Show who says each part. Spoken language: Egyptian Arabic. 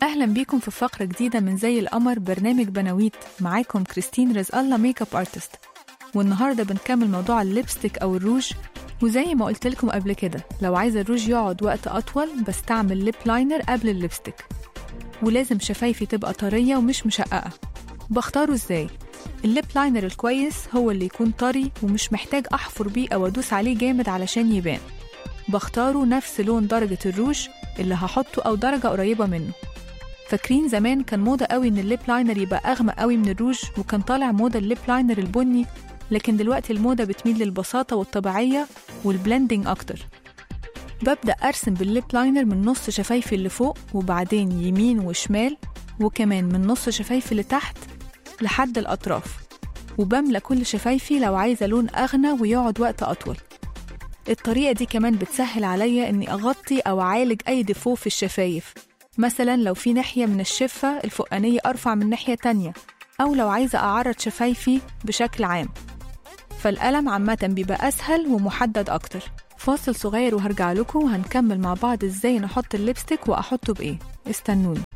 Speaker 1: أهلا بيكم في فقرة جديدة من زي القمر برنامج بناويت معاكم كريستين رزق الله ميك اب ارتست والنهاردة بنكمل موضوع الليبستيك أو الروج وزي ما قلت لكم قبل كده لو عايزة الروج يقعد وقت أطول بستعمل ليب لاينر قبل الليبستيك ولازم شفايفي تبقى طرية ومش مشققة بختاره ازاي؟ الليب لاينر الكويس هو اللي يكون طري ومش محتاج أحفر بيه أو أدوس عليه جامد علشان يبان بختاره نفس لون درجة الروج اللي هحطه أو درجة قريبة منه فاكرين زمان كان موضة قوي إن الليب لاينر يبقى أغمق قوي من الروج وكان طالع موضة الليب لاينر البني لكن دلوقتي الموضة بتميل للبساطة والطبيعية والبلندنج أكتر ببدأ أرسم بالليب لاينر من نص شفايفي اللي فوق وبعدين يمين وشمال وكمان من نص شفايفي اللي تحت لحد الأطراف وبملى كل شفايفي لو عايزة لون أغنى ويقعد وقت أطول الطريقة دي كمان بتسهل عليا إني أغطي أو أعالج أي ديفو في الشفايف مثلا لو في ناحية من الشفة الفوقانية أرفع من ناحية تانية أو لو عايزة أعرض شفايفي بشكل عام فالقلم عامة بيبقى أسهل ومحدد أكتر فاصل صغير وهرجع لكم وهنكمل مع بعض إزاي نحط الليبستيك وأحطه بإيه استنوني